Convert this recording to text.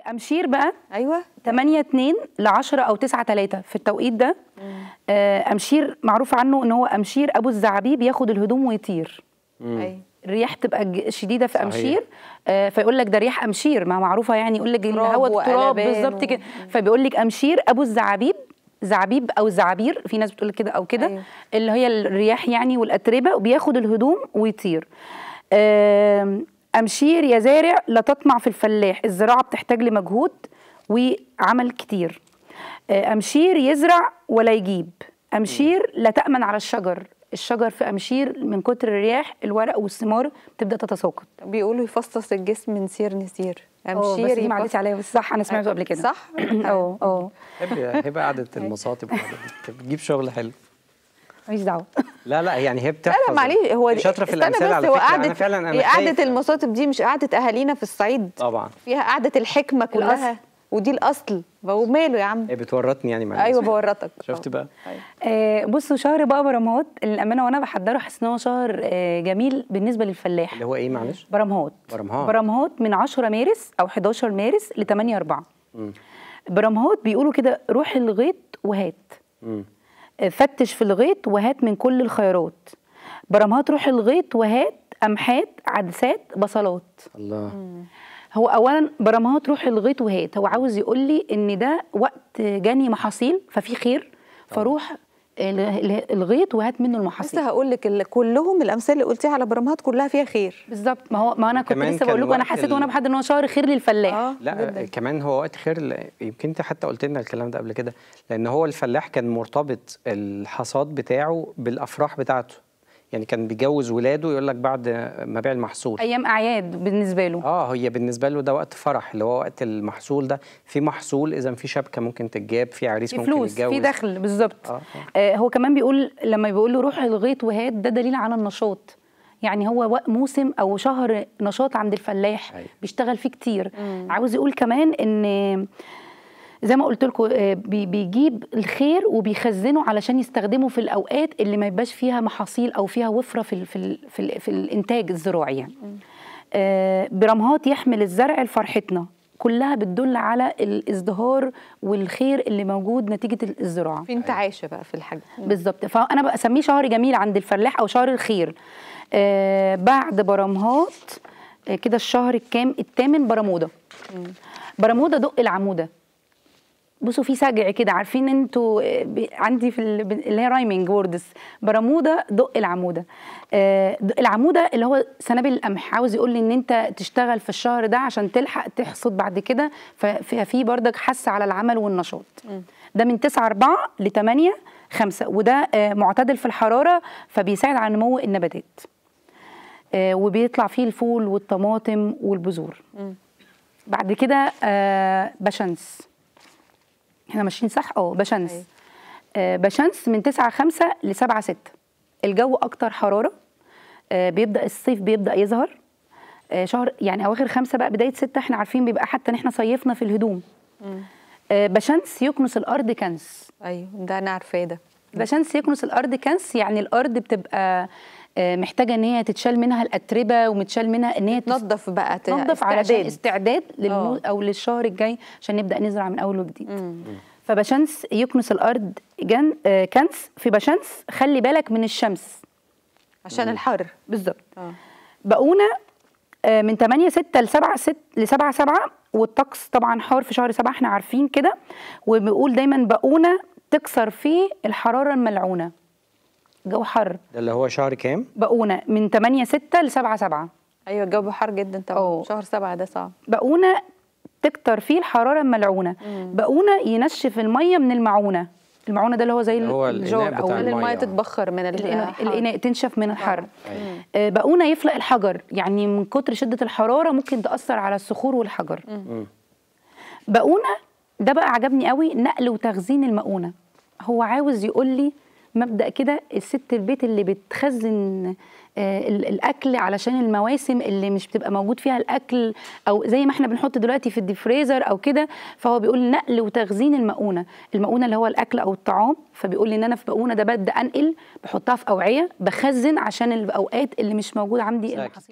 امشير بقى ايوه 8 2 ل 10 او 9 3 في التوقيت ده آه، امشير معروف عنه ان هو امشير ابو الزعابيب ياخد الهدوم ويطير ايوه الرياح تبقى ج- شديده في صحيح. امشير آه، فيقول لك ده رياح امشير ما معروفه يعني يقول لك تراب الهواء التراب وقلبان بالظبط و- كده فبيقول لك امشير ابو الزعابيب زعابيب او الزعابير في ناس بتقول كده او كده أيوة. اللي هي الرياح يعني والاتربه وبياخد الهدوم ويطير آم، امشير يا زارع لا تطمع في الفلاح الزراعه بتحتاج لمجهود وعمل كتير آه، امشير يزرع ولا يجيب امشير لا تامن على الشجر الشجر في امشير من كتر الرياح الورق والثمار تبدا تتساقط بيقولوا يفصص الجسم من سير نسير اه بس دي ما يفص- عدتش عليها بس صح انا سمعته قبل كده صح اه اه هبه هبه قعده المصاطب والحاجات دي بتجيب شغل حلو ماليش دعوه لا لا يعني هي لا بتحفظ لا معلش هو دي شاطره في استنى الامثال بس على هو فكره قعدة انا فعلا انا هي قعدة خايف. المصاطب دي مش قعدة اهالينا في الصعيد طبعا فيها قعدة الحكمة كلها الأصل. ودي الاصل وماله يا عم هي بتورطني يعني مع ايوه الناس. بورطك شفت بقى آه بصوا شهر بقى برمهات للامانه وانا بحضره حاسس ان هو شهر آه جميل بالنسبه للفلاح اللي هو ايه معلش برمهات برمهات. برمهات من 10 مارس او 11 مارس ل 8 4 مم. برمهات بيقولوا كده روح الغيط وهات مم. آه، فتش في الغيط وهات من كل الخيرات برمهات روح الغيط وهات قمحات عدسات بصلات الله هو اولا برمهات روح الغيط وهات هو عاوز يقول لي ان ده وقت جني محاصيل ففي خير فروح ال- ال- الغيط وهات منه بس المحاصيل هقول لك ال- كلهم الامثال اللي قلتيها على برامات كلها فيها خير بالظبط ما هو ما انا كنت كمان لسه كان بقول لكم انا وقت حسيت ال- وانا بحضر ان هو شهر خير للفلاح اه لا جداً. كمان هو وقت خير ل- يمكن انت حتى قلت لنا الكلام ده قبل كده لان هو الفلاح كان مرتبط الحصاد بتاعه بالافراح بتاعته يعني كان بيجوز ولاده يقول لك بعد مبيع المحصول ايام اعياد بالنسبه له اه هي بالنسبه له ده وقت فرح اللي هو وقت المحصول ده في محصول اذا في شبكه ممكن تتجاب في عريس في ممكن فلوس يتجوز في دخل بالظبط آه، آه هو كمان بيقول لما بيقول له روح الغيط وهات ده دليل على النشاط يعني هو وق- موسم او شهر نشاط عند الفلاح أيوة. بيشتغل فيه كتير عاوز يقول كمان ان زي ما قلت لكم بيجيب الخير وبيخزنه علشان يستخدمه في الاوقات اللي ما يبقاش فيها محاصيل او فيها وفره في ال في ال في, ال في الانتاج الزراعي يعني آه، برمهات يحمل الزرع لفرحتنا كلها بتدل على الازدهار والخير اللي موجود نتيجه الزراعه في انت عايشه بقى في الحاجه بالظبط فانا بسميه شهر جميل عند الفلاح او شهر الخير آه بعد برمهات آه كده الشهر الكام الثامن برموده برموده دق العموده بصوا في سجع كده عارفين انتوا آه، ب- عندي في ال- ب- اللي هي رايمنج ووردز برموده دق العموده آه، دق العموده اللي هو سنابل القمح عاوز يقول لي ان انت تشتغل في الشهر ده عشان تلحق تحصد بعد كده ففي بردك حث على العمل والنشاط ده من 9 4 ل 8 5 وده آه، معتدل في الحراره فبيساعد على نمو النباتات آه، وبيطلع فيه الفول والطماطم والبذور بعد كده آه، بشمس احنا ماشيين صح اه بشمس أيوة. آه بشمس من 9 5 ل 7 6 الجو اكتر حراره آه بيبدا الصيف بيبدا يظهر آه شهر يعني اواخر خمسة بقى بدايه ستة احنا عارفين بيبقى حتى ان احنا صيفنا في الهدوم آه بشمس يكنس الارض كنس ايوه ده انا عارفاه ده بشمس يكنس الارض كنس يعني الارض بتبقى آه، محتاجه ان هي تتشال منها الاتربه ومتشال منها ان هي تس- تنظف بقى ت- تنظف علشان استعداد. استعداد للمو آه. او للشهر الجاي عشان نبدا نزرع من اول وجديد فبشمس يكنس الارض جن آه، كنس في بشمس خلي بالك من الشمس عشان الحر بالظبط اه بقونا آه، من 8 6 ل 7 6 ل 7 7 والطقس طبعا حار في شهر 7 احنا عارفين كده وبيقول دايما بقونا تكسر فيه الحراره الملعونه جو حر ده اللي هو شهر كام بقونا من 8 6 ل 7 7 ايوه الجو حر جدا طبعا أوه. شهر سبعة ده صعب بقونا تكتر فيه الحراره الملعونه بقونا ينشف الميه من المعونه المعونه ده اللي هو زي اللي هو الجار الإناء او بتاع خلي المية. الميه تتبخر من الإناء, الحر. الإناء تنشف من الحر أيوة. آه، بقونا يفلق الحجر يعني من كتر شدة الحرارة ممكن تأثر على الصخور والحجر مم. بقونا ده بقى عجبني قوي نقل وتخزين المؤونة هو عاوز يقول لي مبدأ كده الست البيت اللي بتخزن آه، ال- الاكل علشان المواسم اللي مش بتبقى موجود فيها الاكل او زي ما احنا بنحط دلوقتي في الديفريزر او كده فهو بيقول نقل وتخزين المؤونه المؤونه اللي هو الاكل او الطعام فبيقول لي ان انا في مؤونه ده ببدا انقل بحطها في اوعيه بخزن عشان الاوقات اللي مش موجود عندي ساكت. المحاصيل